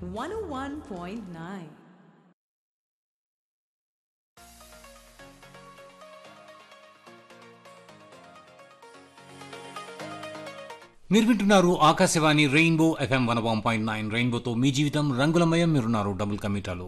101.9. మీరు వింటున్నారు Akashvani rainbow FM one one point nine రెయిన్బోతో మీ జీవితం రంగులమయం మీరున్నారు డబుల్ కమిటాలో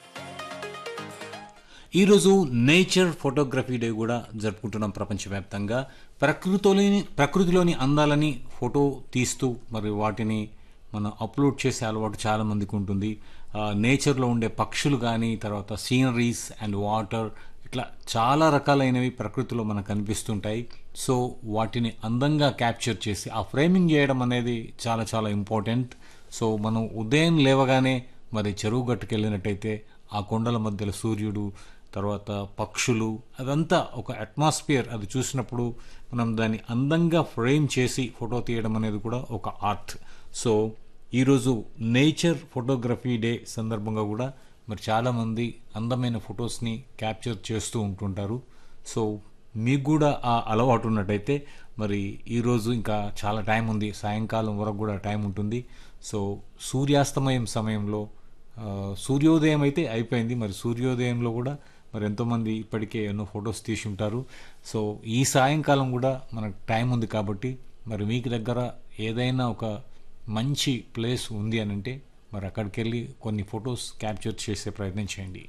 ఈరోజు నేచర్ ఫోటోగ్రఫీ డే కూడా జరుపుకుంటున్నాం ప్రపంచవ్యాప్తంగా ప్రకృతిలోని ప్రకృతిలోని అందాలని ఫోటో తీస్తూ మరి వాటిని మనం అప్లోడ్ చేసే అలవాటు చాలా మందికి ఉంటుంది ఆ, నేచర్లో ఉండే పక్షులు కానీ తర్వాత సీనరీస్ అండ్ వాటర్ ఇట్లా చాలా రకాలైనవి ప్రకృతిలో మనకు కనిపిస్తుంటాయి సో వాటిని అందంగా క్యాప్చర్ చేసి ఆ ఫ్రేమింగ్ చేయడం అనేది చాలా చాలా ఇంపార్టెంట్ సో మనం ఉదయం లేవగానే మరి చెరువు గట్టుకు వెళ్ళినట్టయితే ఆ కొండల మధ్యలో సూర్యుడు తర్వాత పక్షులు అదంతా ఒక అట్మాస్ఫియర్ అది చూసినప్పుడు మనం దాన్ని అందంగా ఫ్రేమ్ చేసి ఫోటో తీయడం అనేది కూడా ఒక ఆర్ట్ సో ఈరోజు నేచర్ ఫోటోగ్రఫీ డే సందర్భంగా కూడా మరి చాలామంది అందమైన ఫొటోస్ని క్యాప్చర్ చేస్తూ ఉంటుంటారు సో మీకు కూడా ఆ అలవాటు ఉన్నట్టయితే మరి ఈరోజు ఇంకా చాలా టైం ఉంది సాయంకాలం వరకు కూడా టైం ఉంటుంది సో సూర్యాస్తమయం సమయంలో ఆ, సూర్యోదయం అయితే అయిపోయింది మరి సూర్యోదయంలో కూడా మరి ఎంతోమంది ఇప్పటికే ఎన్నో ఫొటోస్ తీసి ఉంటారు సో ఈ సాయంకాలం కూడా మనకు టైం ఉంది కాబట్టి మరి మీకు దగ్గర ఏదైనా ఒక మంచి ప్లేస్ ఉంది అని అంటే మరి అక్కడికి వెళ్ళి కొన్ని ఫొటోస్ క్యాప్చర్ చేసే ప్రయత్నం చేయండి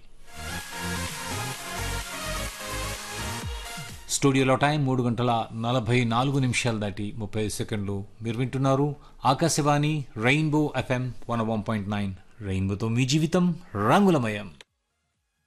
స్టూడియోలో టైం మూడు గంటల నలభై నాలుగు నిమిషాలు దాటి ముప్పై సెకండ్లు మీరు వింటున్నారు Akashvani rainbow FM one one point nine రెయిన్బోతో మీ జీవితం రంగులమయం